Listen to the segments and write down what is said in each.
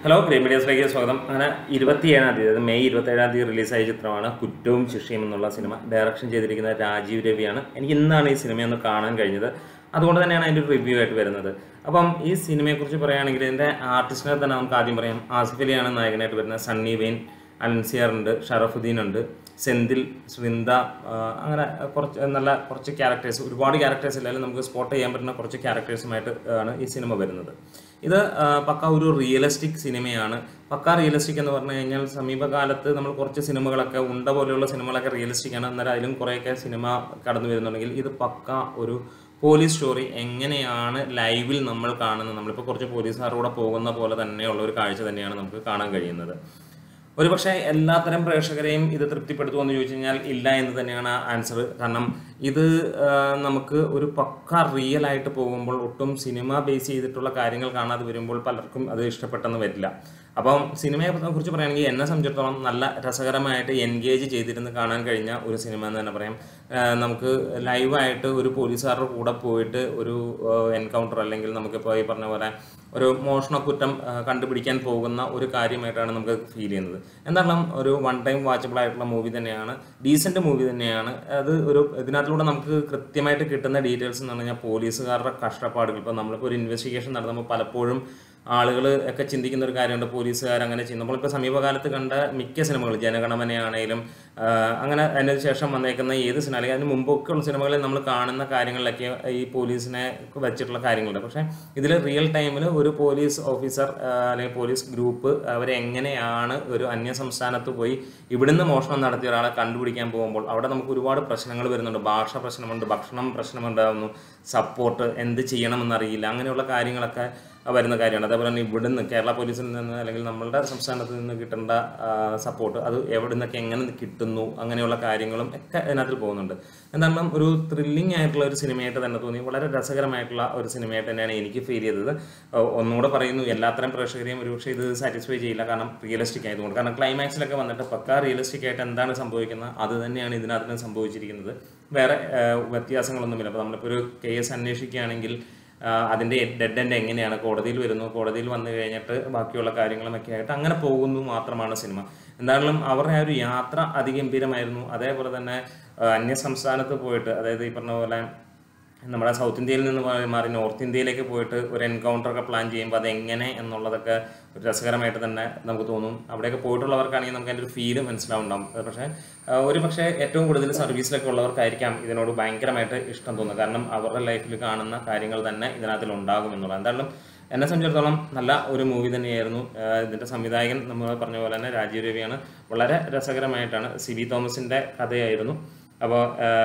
hello green മീഡിയസിലേക്ക് സ്വാഗതം അങ്ങനെ ഇരുപത്തിയേഴാം തീയതി അതായത് മെയ് ഇരുപത്തേഴാം തീയതി റിലീസായ ചിത്രമാണ് കുറ്റവും ശിക്ഷയും എന്നുള്ള സിനിമ ഡയറക്ഷൻ ചെയ്തിരിക്കുന്ന രാജീവ് രവിയാണ് എനിക്ക് ഇന്നാണ് ഈ സിനിമയൊന്ന് കാണാൻ കഴിഞ്ഞത് അതുകൊണ്ട് തന്നെയാണ് അതിൻ്റെ ഒരു റിവ്യൂ ആയിട്ട് വരുന്നത് അപ്പം ഈ സിനിമയെക്കുറിച്ച് പറയുകയാണെങ്കിൽ ഇതിൻ്റെ ആർട്ടിസ്റ്റിനെ തന്നെ നമുക്ക് ആദ്യം പറയാം ആസിഫ് അലിയാണ് നായകനായിട്ട് വരുന്നത് സണ്ണി വെയിൻ അലൻസിയർ ഉണ്ട് ഷറഫുദ്ദീൻ ഉണ്ട് സെന്തിൽ ശ്രിന്ദ ആ, അങ്ങനെ കുറച്ച് നല്ല കുറച്ച് ക്യാരക്ടേഴ്സ് ഒരുപാട് ക്യാരക്ടേഴ്സ് ഇല്ലാലും നമുക്ക് സ്പോട്ട് ചെയ്യാൻ പറ്റുന്ന കുറച്ച് ക്യാരക്ടേഴ്സുമായിട്ട് ആണ് ഈ സിനിമ വരുന്നത് ഇത് ആ, പക്ക ഒരു റിയലിസ്റ്റിക് സിനിമയാണ് പക്ക റിയലിസ്റ്റിക് എന്ന് പറഞ്ഞു കഴിഞ്ഞാൽ സമീപകാലത്ത് നമ്മൾ കുറച്ച് സിനിമകളൊക്കെ ഉണ്ട പോലെയുള്ള സിനിമകളൊക്കെ റിയലിസ്റ്റിക് ആണ് അന്നേരം അതിലും കുറേയൊക്കെ സിനിമ കടന്നു വരുന്നുണ്ടെങ്കിൽ ഇത് പക്ക ഒരു പോലീസ് സ്റ്റോറി എങ്ങനെയാണ് ലൈവിൽ നമ്മൾ കാണുന്നത് നമ്മളിപ്പോൾ കുറച്ച് പോലീസുകാരുടെ പോകുന്ന പോലെ തന്നെയുള്ള ഒരു കാഴ്ച തന്നെയാണ് നമുക്ക് കാണാൻ കഴിയുന്നത് ഒരുപക്ഷെ എല്ലാത്തരം പ്രേക്ഷകരെയും ഇത് തൃപ്തിപ്പെടുത്തുമോ എന്ന് ചോദിച്ചു കഴിഞ്ഞാൽ ഇല്ല എന്ന് തന്നെയാണ് ആൻസർ കാരണം ഇത് ആ, നമുക്ക് ഒരു പക്ക റിയൽ ആയിട്ട് പോകുമ്പോൾ ഒട്ടും സിനിമ ബേസ് ചെയ്തിട്ടുള്ള കാര്യങ്ങൾ കാണാതെ വരുമ്പോൾ പലർക്കും അത് ഇഷ്ടപ്പെട്ടെന്ന് വരില്ല അപ്പം സിനിമയെ കുറിച്ച് പറയുകയാണെങ്കിൽ എന്നെ സംബന്ധിച്ചിടത്തോളം നല്ല രസകരമായിട്ട് എൻഗേജ് ചെയ്തിരുന്ന് കാണാൻ കഴിഞ്ഞ ഒരു സിനിമ എന്ന് തന്നെ പറയാം ആ, നമുക്ക് ലൈവായിട്ട് ഒരു പോലീസുകാരുടെ കൂടെ പോയിട്ട് ഒരു എൻകൗണ്ടർ അല്ലെങ്കിൽ നമുക്കിപ്പോൾ ഈ പറഞ്ഞ പോലെ ഒരു മോഷണക്കുറ്റം ആ, കണ്ടുപിടിക്കാൻ പോകുന്ന ഒരു കാര്യമായിട്ടാണ് നമുക്ക് ഫീൽ ചെയ്യുന്നത് എന്തായാലും ഒരു വൺ ടൈം വാച്ചബിൾ ആയിട്ടുള്ള മൂവി തന്നെയാണ് ഡീസൻറ്റ് മൂവി തന്നെയാണ് അത് ഒരു ഇതിനകത്തിലൂടെ നമുക്ക് കൃത്യമായിട്ട് കിട്ടുന്ന ഡീറ്റെയിൽസ് എന്ന് പറഞ്ഞാൽ പോലീസുകാരുടെ കഷ്ടപ്പാടുകൾ ഇപ്പോൾ നമ്മളിപ്പോൾ ഒരു ഇൻവെസ്റ്റിഗേഷൻ നടത്തുമ്പോൾ പലപ്പോഴും ആളുകൾ ഒക്കെ ചിന്തിക്കുന്ന ഒരു കാര്യമുണ്ട് പോലീസുകാർ അങ്ങനെ ചെയ്യും നമ്മളിപ്പോൾ സമീപകാലത്ത് കണ്ട മിക്ക സിനിമകൾ ജനഗണമനയാണേലും ആ, അങ്ങനെ അതിന് ശേഷം വന്നേക്കുന്ന ഏത് സിനിമ അല്ലെങ്കിൽ അതിന് മുമ്പൊക്കെ ഉള്ള സിനിമകളിൽ നമ്മൾ കാണുന്ന കാര്യങ്ങളിലൊക്കെ ഈ പോലീസിനെ വെച്ചിട്ടുള്ള കാര്യങ്ങളുണ്ട് പക്ഷേ ഇതിൽ റിയൽ ടൈമിൽ ഒരു പോലീസ് ഓഫീസർ ആ, അല്ലെങ്കിൽ പോലീസ് ഗ്രൂപ്പ് അവരെങ്ങനെയാണ് ഒരു അന്യ സംസ്ഥാനത്ത് പോയി ഇവിടുന്ന് മോഷണം നടത്തിയ ഒരാളെ കണ്ടുപിടിക്കാൻ പോകുമ്പോൾ അവിടെ നമുക്ക് ഒരുപാട് പ്രശ്നങ്ങൾ വരുന്നുണ്ട് ഭാഷ പ്രശ്നമുണ്ട് ഭക്ഷണം പ്രശ്നമുണ്ടാകുന്നു സപ്പോർട്ട് എന്ത് ചെയ്യണമെന്നറിയില്ല അങ്ങനെയുള്ള കാര്യങ്ങളൊക്കെ വരുന്ന കാര്യമാണ് അതേപോലെ തന്നെ ഇവിടുന്ന് കേരള പോലീസിൽ നിന്ന് അല്ലെങ്കിൽ നമ്മളുടെ സംസ്ഥാനത്ത് നിന്ന് കിട്ടേണ്ട സപ്പോർട്ട് അത് എവിടെ നിന്നൊക്കെ എങ്ങനെ കിട്ടുന്നു അങ്ങനെയുള്ള കാര്യങ്ങളും ഒക്കെ അതിനകത്ത് പോകുന്നുണ്ട് എന്തായാലും ഒരു ത്രില്ലിംഗ് ആയിട്ടുള്ള ഒരു സിനിമയായിട്ട് തന്നെ തോന്നി വളരെ രസകരമായിട്ടുള്ള ഒരു സിനിമയായിട്ട് തന്നെയാണ് എനിക്ക് ഫീൽ ചെയ്തത് ആ, ഒന്നുകൂടെ പറയുന്നു എല്ലാത്തരം പ്രേക്ഷകരെയും ഒരുപക്ഷെ ഇത് സാറ്റിസ്ഫൈ ചെയ്യില്ല കാരണം റിയലിസ്റ്റിക് ആയതുകൊണ്ട് കാരണം ക്ലൈമാക്സിലൊക്കെ വന്നിട്ട് പക്കാ റിയലിസ്റ്റിക് ആയിട്ട് എന്താണ് സംഭവിക്കുന്നത് അത് തന്നെയാണ് ഇതിനകത്ത് സംഭവിച്ചിരിക്കുന്നത് വേറെ ആ, വ്യത്യാസങ്ങളൊന്നുമില്ല അപ്പോൾ നമ്മളിപ്പോൾ ഒരു കേസ് അന്വേഷിക്കുകയാണെങ്കിൽ ആഹ് അതിൻ്റെ ഡെഡ് എൻഡ് എങ്ങനെയാണ് കോടതിയിൽ വരുന്നു കോടതിയിൽ വന്നു കഴിഞ്ഞിട്ട് ബാക്കിയുള്ള കാര്യങ്ങളുമൊക്കെ ആയിട്ട് അങ്ങനെ പോകുന്നു മാത്രമാണ് സിനിമ എന്തായാലും അവരുടെ ആ ഒരു യാത്ര അതിഗംഭീരമായിരുന്നു അതേപോലെ തന്നെ ആഹ് അന്യ സംസ്ഥാനത്ത് പോയിട്ട് അതായത് ഈ പറഞ്ഞ പോലെ നമ്മുടെ സൗത്ത് ഇന്ത്യയിൽ നിന്ന് മാറി- മാറി നോർത്ത് ഇന്ത്യയിലേക്ക് പോയിട്ട് ഒരു എൻകൗണ്ടർ ഒക്കെ പ്ലാൻ ചെയ്യുമ്പോൾ അത് എങ്ങനെ എന്നുള്ളതൊക്കെ ഒരു രസകരമായിട്ട് തന്നെ നമുക്ക് തോന്നും അവിടെയൊക്കെ പോയിട്ടുള്ളവർക്കാണെങ്കിൽ നമുക്ക് അതിൻ്റെ ഒരു ഫീല് മനസ്സിലാവുണ്ടാവും പക്ഷേ ആഹ് ഒരു പക്ഷേ ഏറ്റവും കൂടുതൽ സർവീസിലൊക്കെ ഉള്ളവർക്കായിരിക്കാം ഇതിനോട് ഭയങ്കരമായിട്ട് ഇഷ്ടം തോന്നുന്നത് കാരണം അവരുടെ ലൈഫിൽ കാണുന്ന കാര്യങ്ങൾ തന്നെ ഇതിനകത്തിൽ ഉണ്ടാകും എന്നുള്ളത് എന്തായാലും എന്നെ സംബന്ധിച്ചിടത്തോളം നല്ല ഒരു മൂവി തന്നെയായിരുന്നു ആഹ് ഇതിൻ്റെ സംവിധായകൻ നമ്മൾ പറഞ്ഞ പോലെ തന്നെ രാജീവ് രവിയാണ് വളരെ രസകരമായിട്ടാണ് സി ബി തോമസിൻ്റെ കഥയായിരുന്നു അപ്പോൾ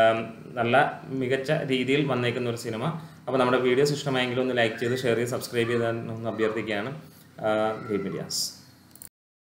നല്ല മികച്ച രീതിയിൽ വന്നേക്കുന്ന ഒരു സിനിമ അപ്പോൾ നമ്മുടെ വീഡിയോസ് ഇഷ്ടമായെങ്കിൽ ഒന്ന് ലൈക്ക് ചെയ്ത് ഷെയർ ചെയ്ത് സബ്സ്ക്രൈബ് ചെയ്താൽ ഒന്ന് അഭ്യർത്ഥിക്കുകയാണ് ഗ്രീൻ മീഡിയാസ്